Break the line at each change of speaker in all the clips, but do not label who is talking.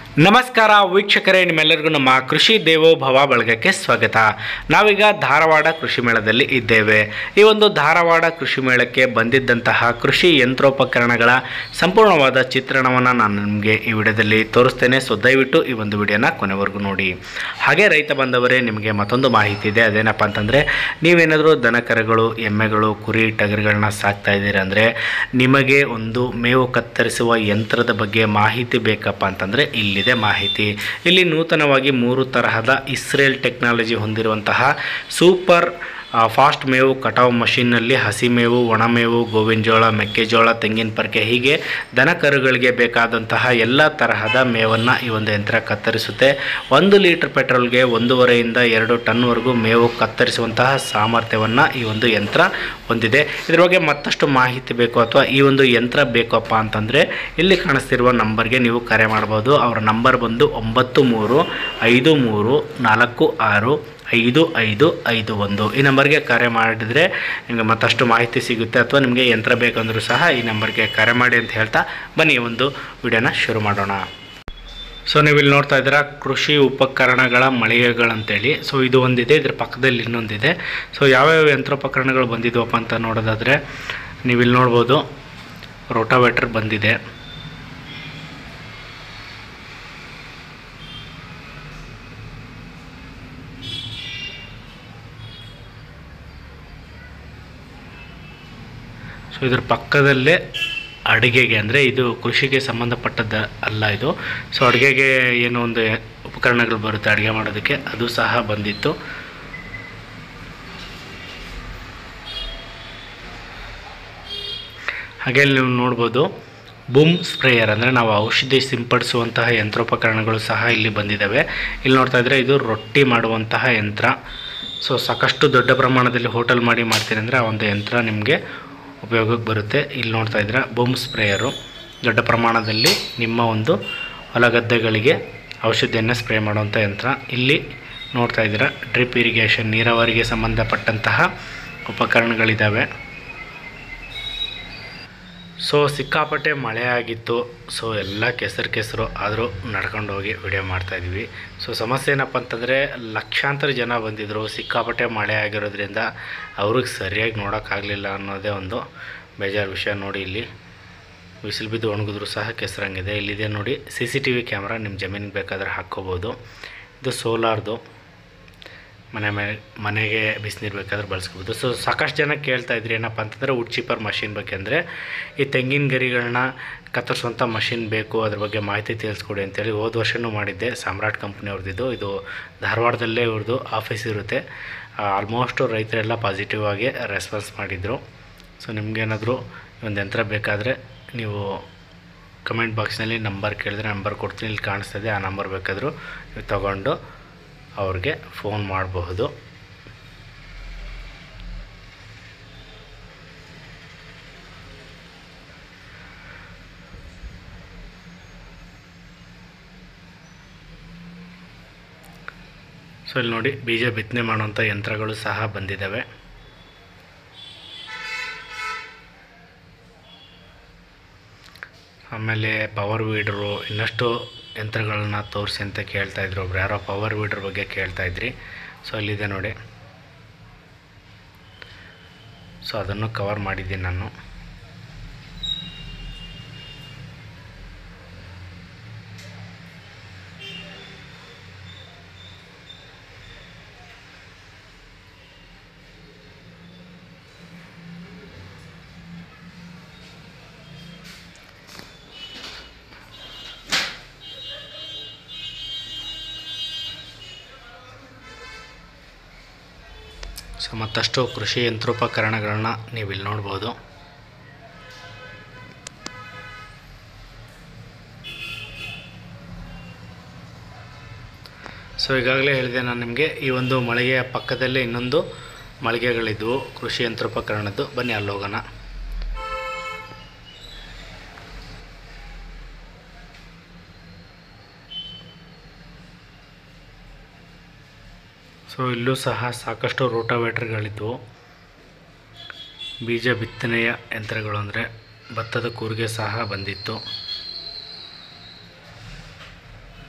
ನಮಸ್ಕಾರ ವೀಕ್ಷಕರೇ ನಿಮ್ಮೆಲ್ಲರಿಗೂ ನಮ್ಮ ಕೃಷಿ ದೇವೋಭವ ಬಳಗಕ್ಕೆ ಸ್ವಾಗತ ನಾವೀಗ ಧಾರವಾಡ ಕೃಷಿ ಮೇಳದಲ್ಲಿ ಇದ್ದೇವೆ ಈ ಒಂದು ಧಾರವಾಡ ಕೃಷಿ ಮೇಳಕ್ಕೆ ಬಂದಿದ್ದಂತಹ ಕೃಷಿ ಯಂತ್ರೋಪಕರಣಗಳ ಸಂಪೂರ್ಣವಾದ ಚಿತ್ರಣವನ್ನು ನಾನು ನಿಮಗೆ ಈ ವಿಡಿಯೋದಲ್ಲಿ ತೋರಿಸ್ತೇನೆ ಸೊ ದಯವಿಟ್ಟು ಈ ಒಂದು ವಿಡಿಯೋನ ಕೊನೆವರೆಗೂ ನೋಡಿ ಹಾಗೆ ರೈತ ಬಂದವರೇ ನಿಮಗೆ ಮತ್ತೊಂದು ಮಾಹಿತಿ ಇದೆ ಅದೇನಪ್ಪ ಅಂತಂದರೆ ನೀವೇನಾದರೂ ದನಕರಗಳು ಎಮ್ಮೆಗಳು ಕುರಿ ಟಗರುಗಳನ್ನ ಸಾಕ್ತಾ ಇದ್ದೀರಿ ಅಂದರೆ ನಿಮಗೆ ಒಂದು ಮೇವು ಕತ್ತರಿಸುವ ಯಂತ್ರದ ಬಗ್ಗೆ ಮಾಹಿತಿ ಬೇಕಪ್ಪ ಅಂತಂದರೆ ಇಲ್ಲಿದೆ ಮಾಹಿತಿ ಇಲ್ಲಿ ನೂತನವಾಗಿ ಮೂರು ತರಹದ ಇಸ್ರೇಲ್ ಟೆಕ್ನಾಲಜಿ ಹೊಂದಿರುವಂತಹ ಸೂಪರ್ ಆ, ಫಾಸ್ಟ್ ಮೇವು ಕಟಾವು ಮಷಿನ್ನಲ್ಲಿ ಹಸಿ ಮೇವು ಒಣಮೇವು ಗೋವಿನ ಜೋಳ ಮೆಕ್ಕೆಜೋಳ ತೆಂಗಿನ ಪರ್ಕೆ ಹೀಗೆ ದನ ಕರುಗಳಿಗೆ ಬೇಕಾದಂತಹ ಎಲ್ಲ ತರಹದ ಮೇವನ್ನು ಈ ಒಂದು ಯಂತ್ರ ಕತ್ತರಿಸುತ್ತೆ ಒಂದು ಲೀಟರ್ ಪೆಟ್ರೋಲ್ಗೆ ಒಂದೂವರೆಯಿಂದ ಎರಡು ಟನ್ವರೆಗೂ ಮೇವು ಕತ್ತರಿಸುವಂತಹ ಸಾಮರ್ಥ್ಯವನ್ನು ಈ ಒಂದು ಯಂತ್ರ ಹೊಂದಿದೆ ಇದ್ರ ಬಗ್ಗೆ ಮತ್ತಷ್ಟು ಮಾಹಿತಿ ಬೇಕು ಅಥವಾ ಈ ಒಂದು ಯಂತ್ರ ಬೇಕಪ್ಪ ಅಂತಂದರೆ ಇಲ್ಲಿ ಕಾಣಿಸ್ತಿರುವ ನಂಬರ್ಗೆ ನೀವು ಕರೆ ಮಾಡ್ಬೋದು ಅವರ ನಂಬರ್ ಬಂದು ಒಂಬತ್ತು ಮೂರು ಐದು ಮೂರು ನಾಲ್ಕು ಆರು ಐದು ಐದು ಐದು ಒಂದು ಈ ನಂಬರ್ಗೆ ಕರೆ ಮಾಡಿದರೆ ನಿಮಗೆ ಮತ್ತಷ್ಟು ಮಾಹಿತಿ ಸಿಗುತ್ತೆ ಅಥವಾ ನಿಮಗೆ ಯಂತ್ರ ಬೇಕಂದ್ರೂ ಸಹ ಈ ನಂಬರ್ಗೆ ಕರೆ ಮಾಡಿ ಅಂತ ಹೇಳ್ತಾ ಬನ್ನಿ ಈ ಒಂದು ವಿಡಿಯೋನ ಶುರು ಮಾಡೋಣ ಸೊ ನೀವು ಇಲ್ಲಿ ನೋಡ್ತಾ ಇದ್ದೀರಾ ಕೃಷಿ ಉಪಕರಣಗಳ ಮಳಿಗೆಗಳಂತೇಳಿ ಸೊ ಇದು ಒಂದಿದೆ ಇದ್ರ ಪಕ್ಕದಲ್ಲಿ ಇನ್ನೊಂದಿದೆ ಸೊ ಯಾವ್ಯಾವ ಯಂತ್ರೋಪಕರಣಗಳು ಬಂದಿದ್ವಪ್ಪ ಅಂತ ನೋಡೋದಾದರೆ ನೀವು ಇಲ್ಲಿ ನೋಡ್ಬೋದು ರೋಟಾವೇಟರ್ ಬಂದಿದೆ ಸೊ ಇದ್ರ ಪಕ್ಕದಲ್ಲೇ ಅಡುಗೆಗೆ ಅಂದರೆ ಇದು ಕೃಷಿಗೆ ಸಂಬಂಧಪಟ್ಟದ್ದ ಅಲ್ಲ ಇದು ಸೊ ಅಡುಗೆಗೆ ಏನೋ ಒಂದು ಉಪಕರಣಗಳು ಬರುತ್ತೆ ಅಡುಗೆ ಮಾಡೋದಕ್ಕೆ ಅದು ಸಹ ಬಂದಿತ್ತು ಹಾಗೆ ಇಲ್ಲಿ ನೀವು ನೋಡ್ಬೋದು ಬೂಮ್ ಸ್ಪ್ರೇಯರ್ ಅಂದರೆ ನಾವು ಔಷಧಿ ಸಿಂಪಡಿಸುವಂತಹ ಯಂತ್ರೋಪಕರಣಗಳು ಸಹ ಇಲ್ಲಿ ಬಂದಿದ್ದಾವೆ ಇಲ್ಲಿ ನೋಡ್ತಾ ಇದ್ದರೆ ಇದು ರೊಟ್ಟಿ ಮಾಡುವಂತಹ ಯಂತ್ರ ಸೊ ಸಾಕಷ್ಟು ದೊಡ್ಡ ಪ್ರಮಾಣದಲ್ಲಿ ಹೋಟೆಲ್ ಮಾಡಿ ಮಾಡ್ತೀರಿ ಅಂದರೆ ಆ ಒಂದು ಯಂತ್ರ ನಿಮಗೆ ಉಪಯೋಗಕ್ಕೆ ಬರುತ್ತೆ ಇಲ್ಲಿ ನೋಡ್ತಾ ಇದ್ದೀರಾ ಬೂಮ್ ಸ್ಪ್ರೇಯರು ದೊಡ್ಡ ಪ್ರಮಾಣದಲ್ಲಿ ನಿಮ್ಮ ಒಂದು ಹೊಲ ಗದ್ದೆಗಳಿಗೆ ಔಷಧಿಯನ್ನು ಸ್ಪ್ರೇ ಮಾಡುವಂಥ ಯಂತ್ರ ಇಲ್ಲಿ ನೋಡ್ತಾ ಇದ್ದೀರಾ ಡ್ರಿಪ್ ಇರಿಗೇಷನ್ ನೀರಾವರಿಗೆ ಸಂಬಂಧಪಟ್ಟಂತಹ ಉಪಕರಣಗಳಿದ್ದಾವೆ ಸೊ ಸಿಕ್ಕಾಪಟ್ಟೆ ಮಳೆ ಆಗಿತ್ತು ಸೊ ಎಲ್ಲ ಕೆಸರು ಕೆಸರು ಆದರೂ ನಡ್ಕೊಂಡು ಹೋಗಿ ವಿಡಿಯೋ ಮಾಡ್ತಾಯಿದ್ವಿ ಸೊ ಸಮಸ್ಯೆ ಏನಪ್ಪ ಅಂತಂದರೆ ಲಕ್ಷಾಂತರ ಜನ ಬಂದಿದ್ದರು ಸಿಕ್ಕಾಪಟ್ಟೆ ಮಳೆ ಆಗಿರೋದ್ರಿಂದ ಅವ್ರಿಗೆ ಸರಿಯಾಗಿ ನೋಡೋಕ್ಕಾಗಲಿಲ್ಲ ಅನ್ನೋದೇ ಒಂದು ಬೇಜಾರು ವಿಷಯ ನೋಡಿ ಇಲ್ಲಿ ಬಿಸಿಲು ಬಿದ್ದು ಒಣಗಿದ್ರು ಸಹ ಕೆಸರಂಗಿದೆ ಇಲ್ಲಿದೆ ನೋಡಿ C C T V camera ನಿಮ್ಮ ಜಮೀನಿಗೆ ಬೇಕಾದರೆ ಹಾಕ್ಕೋಬೋದು ಇದು ಸೋಲಾರ್ದು ಮನೆ ಮೇಲೆ ಮನೆಗೆ ಬಿಸಿನೀರು ಬೇಕಾದ್ರೆ ಬಳಸ್ಕೋಬೋದು ಸೊ ಸಾಕಷ್ಟು ಜನ ಕೇಳ್ತಾ ಇದ್ರಿ ಏನಪ್ಪ ಅಂತಂದರೆ ವುಡ್ ಚೀಪರ್ ಮಷಿನ್ ಬಗ್ಗೆ ಅಂದರೆ ಈ ತೆಂಗಿನ ಗರಿಗಳನ್ನ ಕತ್ತರಿಸುವಂಥ ಮಷಿನ್ ಬೇಕು ಅದ್ರ ಬಗ್ಗೆ ಮಾಹಿತಿ ತಿಳಿಸ್ಕೊಡಿ ಅಂತೇಳಿ ಹೋದ ವರ್ಷವೂ ಮಾಡಿದ್ದೆ ಸಾಮ್ರಾಟ್ ಕಂಪ್ನಿಯವ್ರದ್ದು ಇದು ಧಾರವಾಡದಲ್ಲೇ ಇವ್ರದ್ದು ಆಫೀಸ್ ಇರುತ್ತೆ ಆಲ್ಮೋಸ್ಟು ರೈತರೆಲ್ಲ ಪಾಸಿಟಿವ್ ಆಗಿ ರೆಸ್ಪಾನ್ಸ್ ಮಾಡಿದರು ಸೊ ನಿಮಗೇನಾದರೂ ಒಂದು ಯಂತ್ರ ಬೇಕಾದರೆ ನೀವು ಕಮೆಂಟ್ ಬಾಕ್ಸ್ನಲ್ಲಿ ನಂಬರ್ ಕೇಳಿದ್ರೆ ನಂಬರ್ ಕೊಡ್ತೀನಿ ಇಲ್ಲಿ ಕಾಣಿಸ್ತದೆ ಆ ನಂಬರ್ ಬೇಕಾದರೂ ನೀವು ತಗೊಂಡು ಅವ್ರಿಗೆ ಫೋನ್ ಮಾಡಬಹುದು ಸೊ ಇಲ್ಲಿ ನೋಡಿ ಬೀಜ ಬಿತ್ತನೆ ಮಾಡುವಂಥ ಯಂತ್ರಗಳು ಸಹ ಬಂದಿದ್ದಾವೆ ಆಮೇಲೆ ಪವರ್ ವೀಡರು ಇನ್ನಷ್ಟು ಯಂತ್ರಗಳನ್ನ ತೋರಿಸಿ ಅಂತ ಕೇಳ್ತಾ ಇದ್ರು ಒಬ್ರು ಯಾರೋ ಪವರ್ ವೀಡರ್ ಬಗ್ಗೆ ಕೇಳ್ತಾ ಇದ್ರಿ ಸೊ ಅಲ್ಲಿದೆ ನೋಡಿ ಸೊ ಅದನ್ನು ಕವರ್ ಮಾಡಿದ್ದೀನಿ ನಾನು ಸೊ ಮತ್ತಷ್ಟು ಕೃಷಿ ಯಂತ್ರೋಪಕರಣಗಳನ್ನ ನೀವು ಇಲ್ಲಿ ನೋಡ್ಬೋದು ಸೊ ಈಗಾಗಲೇ ಹೇಳಿದೆ ನಾನು ನಿಮಗೆ ಈ ಒಂದು ಮಳಿಗೆಯ ಪಕ್ಕದಲ್ಲೇ ಇನ್ನೊಂದು ಮಳಿಗೆಗಳಿದ್ವು ಕೃಷಿ ಯಂತ್ರೋಪಕರಣದ್ದು ಬನ್ನಿ ಅಲ್ಲಿ ಹೋಗೋಣ ಸೊ ಇಲ್ಲೂ ಸಹ ಸಾಕಷ್ಟು ರೋಟಾವೇಟ್ರ್ಗಳಿದ್ವು ಬೀಜ ಬಿತ್ತನೆಯ ಯಂತ್ರಗಳು ಅಂದರೆ ಭತ್ತದ ಕೂರಿಗೆ ಸಹ ಬಂದಿತ್ತು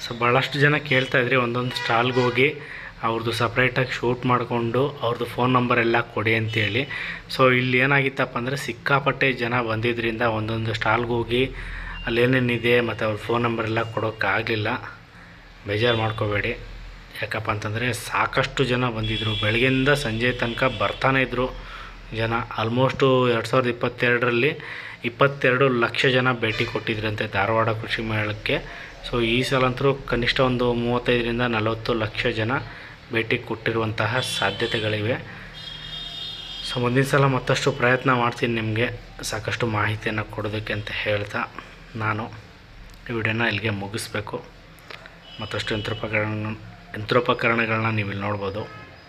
ಸೊ ಭಾಳಷ್ಟು ಜನ ಕೇಳ್ತಾ ಇದ್ರಿ ಒಂದೊಂದು ಸ್ಟಾಲ್ಗೆ ಹೋಗಿ ಅವ್ರದ್ದು ಸಪ್ರೇಟಾಗಿ ಶೂಟ್ ಮಾಡಿಕೊಂಡು ಅವ್ರದ್ದು ಫೋನ್ ನಂಬರ್ ಎಲ್ಲ ಕೊಡಿ ಅಂತೇಳಿ ಸೊ ಇಲ್ಲಿ ಏನಾಗಿತ್ತಪ್ಪ ಅಂದರೆ ಸಿಕ್ಕಾಪಟ್ಟೆ ಜನ ಬಂದಿದ್ದರಿಂದ ಒಂದೊಂದು ಸ್ಟಾಲ್ಗೆ ಹೋಗಿ ಅಲ್ಲೇನೇನಿದೆ ಮತ್ತು ಅವ್ರ ಫೋನ್ ನಂಬರ್ ಎಲ್ಲ ಕೊಡೋಕ್ಕಾಗಲಿಲ್ಲ ಬೇಜಾರು ಮಾಡ್ಕೋಬೇಡಿ ಯಾಕಪ್ಪ ಅಂತಂದರೆ ಸಾಕಷ್ಟು ಜನ ಬಂದಿದ್ದರು ಬೆಳಗ್ಗೆಯಿಂದ ಸಂಜೆ ತನಕ ಬರ್ತಾನೆ ಇದ್ದರು ಜನ ಆಲ್ಮೋಸ್ಟು ಎರಡು ಸಾವಿರದ ಇಪ್ಪತ್ತೆರಡರಲ್ಲಿ ಇಪ್ಪತ್ತೆರಡು ಲಕ್ಷ ಜನ ಭೇಟಿ ಕೊಟ್ಟಿದ್ರಂತೆ ಧಾರವಾಡ ಕೃಷಿ ಮೇಳಕ್ಕೆ ಸೊ ಈ ಸಲ ಅಂತೂ ಕನಿಷ್ಠ ಒಂದು ಮೂವತ್ತೈದರಿಂದ ನಲವತ್ತು ಲಕ್ಷ ಜನ ಭೇಟಿ ಕೊಟ್ಟಿರುವಂತಹ ಸಾಧ್ಯತೆಗಳಿವೆ ಸೊ ಮುಂದಿನ ಸಲ ಮತ್ತಷ್ಟು ಪ್ರಯತ್ನ ಮಾಡ್ತೀನಿ ನಿಮಗೆ ಸಾಕಷ್ಟು ಮಾಹಿತಿಯನ್ನು ಕೊಡೋದಕ್ಕೆ ಅಂತ ಹೇಳ್ತಾ ನಾನು ಈ ವಿಡಿಯೋನ ಇಲ್ಲಿಗೆ ಮುಗಿಸ್ಬೇಕು ಮತ್ತಷ್ಟು ಯಂತ್ರೋಪಕರಣ ಯಂತ್ರೋಪಕರಣಗಳನ್ನ ನೀವು ಇಲ್ಲಿ ನೋಡ್ಬೋದು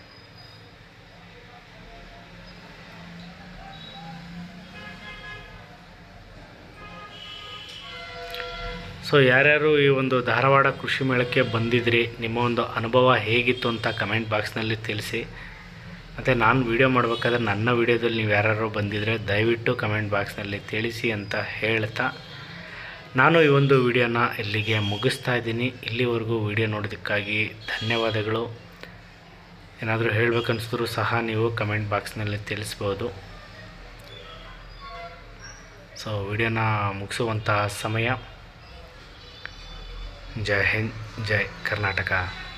ಸೊ ಯಾರ್ಯಾರು ಈ ಒಂದು ಧಾರವಾಡ ಕೃಷಿ ಮೇಳಕ್ಕೆ ಬಂದಿದ್ರಿ ನಿಮ್ಮ ಒಂದು ಅನುಭವ ಹೇಗಿತ್ತು ಅಂತ ಕಮೆಂಟ್ ಬಾಕ್ಸ್ನಲ್ಲಿ ತಿಳಿಸಿ ಮತ್ತು ನಾನು ವೀಡಿಯೋ ಮಾಡಬೇಕಾದ್ರೆ ನನ್ನ ವೀಡಿಯೋದಲ್ಲಿ ನೀವು ಯಾರ್ಯಾರು ಬಂದಿದ್ದರೆ ದಯವಿಟ್ಟು ಕಮೆಂಟ್ ಬಾಕ್ಸ್ನಲ್ಲಿ ತಿಳಿಸಿ ಅಂತ ಹೇಳ್ತಾ ನಾನು ಈ ಒಂದು ವಿಡಿಯೋನ ಇಲ್ಲಿಗೆ ಮುಗಿಸ್ತಾ ಇದ್ದೀನಿ ಇಲ್ಲಿವರೆಗೂ ವಿಡಿಯೋ ನೋಡೋದಕ್ಕಾಗಿ ಧನ್ಯವಾದಗಳು ಏನಾದರೂ ಹೇಳಬೇಕನ್ಸಿದ್ರು ಸಹ ನೀವು ಕಮೆಂಟ್ ಬಾಕ್ಸ್ನಲ್ಲಿ ತಿಳಿಸ್ಬೋದು ಸೊ ವಿಡಿಯೋನ ಮುಗಿಸುವಂತಹ ಸಮಯ ಜೈ ಹಿಂದ್ ಜೈ ಕರ್ನಾಟಕ